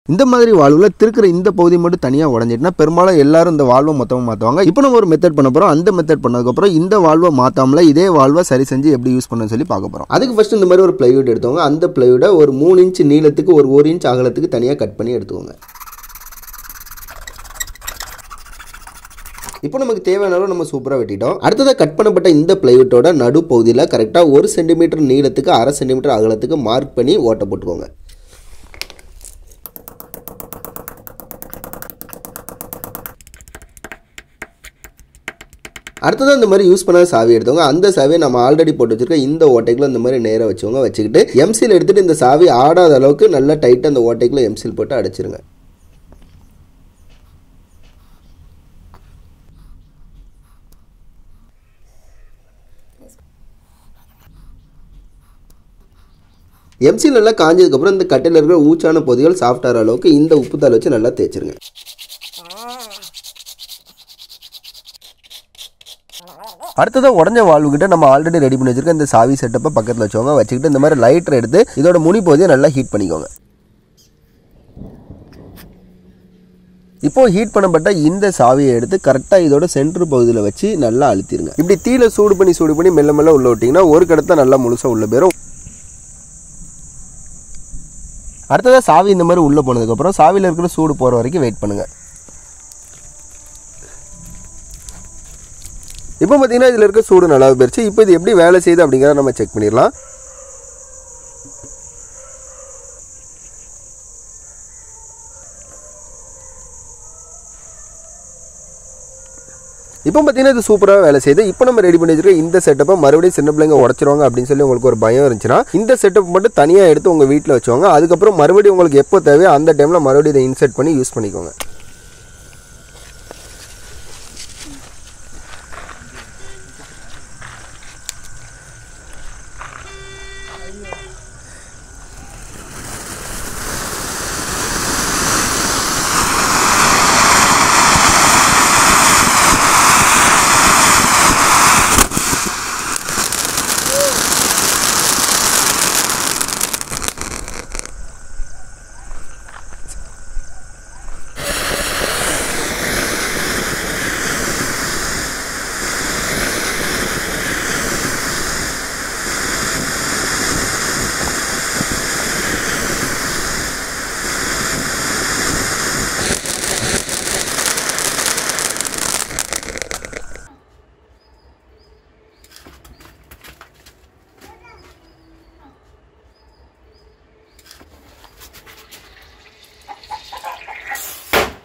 இந்த மாதிரி வால்வில் திருக்கிற இந்த பகுதி மட்டும் தனியாக உடஞ்சிட்டுனா பெரும்பாலும் எல்லாரும் இந்த வால்வை மொத்தமாக மாற்றுவாங்க இப்போ நம்ம ஒரு மெத்தட் பண்ண போகிறோம் அந்த மெத்தட் பண்ணதுக்கப்புறம் இந்த வால்வை மாற்றாமல இதே வால்வை சரி செஞ்சு எப்படி யூஸ் பண்ண சொல்லி பார்க்க போகிறோம் அதுக்கு ஃபஸ்ட் இந்த மாதிரி ஒரு பிளைவுட் எடுத்தவங்க அந்த பிளைவுடை ஒரு மூணு இன்ச் நீளத்துக்கு ஒரு ஒரு இன்ச் அகலத்துக்கு தனியாக கட் பண்ணி எடுத்துக்கோங்க இப்போ நமக்கு தேவையான அளவு நம்ம சூப்பராக வெட்டிட்டோம் அடுத்ததாக கட் பண்ணப்பட்ட இந்த பிளைவுட்டோட நடு பகுதியில் கரெக்டாக ஒரு சென்டிமீட்டர் நீளத்துக்கு அரை சென்டிமீட்டர் அகலத்துக்கு மார்க் பண்ணி ஓட்ட போட்டுக்கோங்க அடுத்தது இந்த மாதிரி யூஸ் பண்ணாத சாவி எடுத்தவங்க அந்த சாவியை நம்ம ஆல்ரெடி போட்டு வச்சிருக்க இந்த ஓட்டைக்குள்ள இந்த மாதிரி நேராக வச்சுக்கோங்க வச்சுக்கிட்டு எம்சில் எடுத்துட்டு இந்த சாவி ஆடாத அளவுக்கு நல்லா டைட்டாக அந்த ஓட்டைக்குள்ள எம்சில் போட்டு அடைச்சிருங்க எம்சில் நல்லா காஞ்சதுக்கப்புறம் இந்த கட்டையில் இருக்கிற ஊச்சான பொதிகள் சாஃப்ட் ஆகிற அளவுக்கு இந்த உப்புத்தாள் வச்சு நல்லா தேய்ச்சிருங்க அடுத்ததாக உடஞ்ச வால்வுகிட்ட நம்ம ஆல்ரெடி ரெடி பண்ணி வச்சிருக்க இந்த சாவி செட்டப்பை பக்கத்தில் வச்சவங்க வச்சுக்கிட்டு இந்த மாதிரி லைட்டர் எடுத்து இதோட முனி பகுதியை நல்லா ஹீட் பண்ணிக்கோங்க இப்போ ஹீட் பண்ணப்பட்ட இந்த சாவியை எடுத்து கரெக்டாக இதோட சென்டர் பகுதியில் வச்சு நல்லா அழுத்திடுங்க இப்படி தீயில சூடு பண்ணி சூடு பண்ணி மெல்ல மெல்ல உள்ள விட்டிங்கன்னா ஒரு கடத்தை நல்லா முழுசாக உள்ள போயிடும் அடுத்ததாக சாவி இந்த மாதிரி உள்ளே போனதுக்கப்புறம் சாவியில் இருக்கிற சூடு போகிற வரைக்கும் வெயிட் பண்ணுங்கள் இப்போ பார்த்தீங்கன்னா இதில் இருக்க சூடு நல்லா போயிடுச்சு இப்போ இது எப்படி வேலை செய்யுது அப்படிங்கிறத நம்ம செக் பண்ணிடலாம் இப்போ பார்த்தீங்கன்னா இது சூப்பராக வேலை செய்யுது இப்போ நம்ம ரெடி பண்ணி வச்சிருக்க இந்த செட்டப்பை மறுபடியும் சின்ன பிள்ளைங்க உடச்சிருவாங்க அப்படின்னு சொல்லி உங்களுக்கு ஒரு பயம் இருந்துச்சுன்னா இந்த செட்டப் மட்டும் தனியாக எடுத்து உங்கள் வீட்டில் வச்சுவாங்க அதுக்கப்புறம் மறுபடியும் உங்களுக்கு எப்போ தேவையோ அந்த டைமில் மறுபடியும் இதை இன்செர்ட் பண்ணி யூஸ் பண்ணிக்கோங்க